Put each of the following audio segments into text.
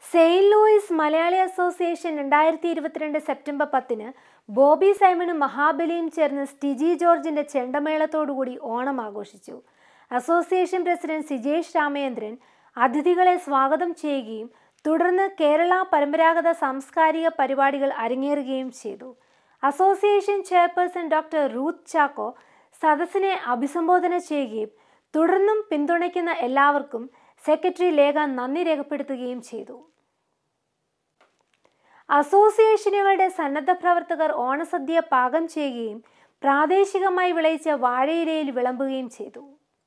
Saint Luis Malayali association രണ്ടായിരത്തി ഇരുപത്തിരണ്ട് September പത്തിന് ബോബി സൈമണും മഹാബലിയും ചേർന്ന് സ്റ്റിജി ജോർജിന്റെ ചെണ്ടമേളത്തോടുകൂടി ഓണം ആഘോഷിച്ചു അസോസിയേഷൻ പ്രസിഡന്റ് സിജേഷ് രാമചന്ദ്രൻ അതിഥികളെ സ്വാഗതം ചെയ്യുകയും തുടർന്ന് കേരള പരമ്പരാഗത സാംസ്കാരിക പരിപാടികൾ അരങ്ങേറുകയും ചെയ്തു association chairperson doctor Ruth Chacko സദസ്സിനെ അഭിസംബോധന ചെയ്യുകയും തുടർന്നും പിന്തുണയ്ക്കുന്ന എല്ലാവർക്കും സെക്രട്ടറി ലേഖ നന്ദി രേഖപ്പെടുത്തുകയും ചെയ്തു അസോസിയേഷനുകളുടെ സന്നദ്ധ പ്രവർത്തകർ ഓണസദ്യ പാകം ചെയ്യുകയും പ്രാദേശികമായി വിളയിച്ച വാഴയിലയിൽ വിളമ്പുകയും ചെയ്തു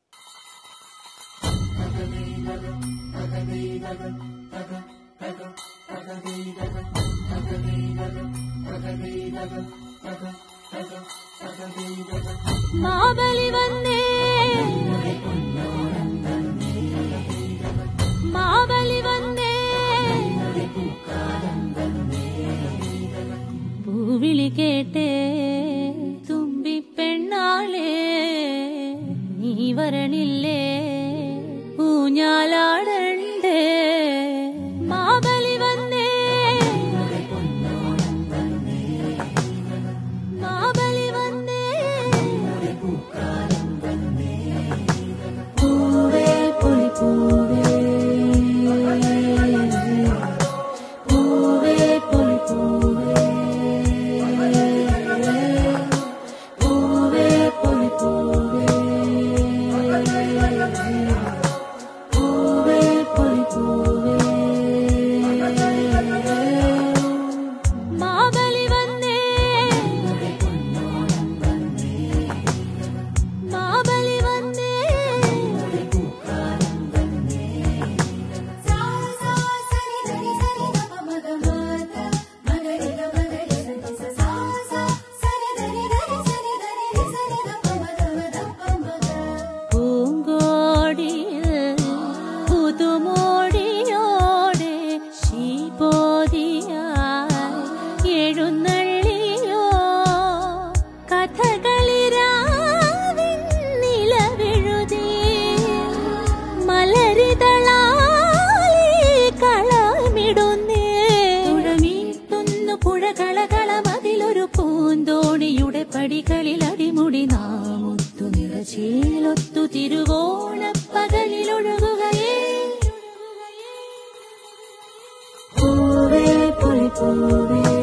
മാബലി വന്നേ മാബലി വന്നേ പൂവിളി കേട്ടേ തുമ്പി പെണ്ണാളേ നീ വരണില്ലേ ഊഞ്ഞാലാടണ്ടേ മാബലി വന്നേ മാബലി വന്നേ പൂവേ പൊലി പൂവേ പൂവേ പൊലി പൂവേ പൂവേ പൊലി പൂവേ പൂവേ പൊലി പൂവേ മാബലി വന്നേ മാബലി വന്നേ പൂങ്കോടിയിൽ പുതുമോടിയോടെ ശീപോതിയായി എഴുന്നള്ളിയോ കഥകളിരാവിൻ നിലവെഴുതി മലരിതളാലി കളമിടുന്നേ പുഴമീട്ടുന്നു പുഴകളകളമതിലൊരു പൂന്തോണിയുടെ പടികളിൽ അടിമുടി നാമുത്തു നിറചേലൊത്തു തിരുവോണപ്പകലിലൊഴുകുകയേ പൂവേ പൊലി പൂവേ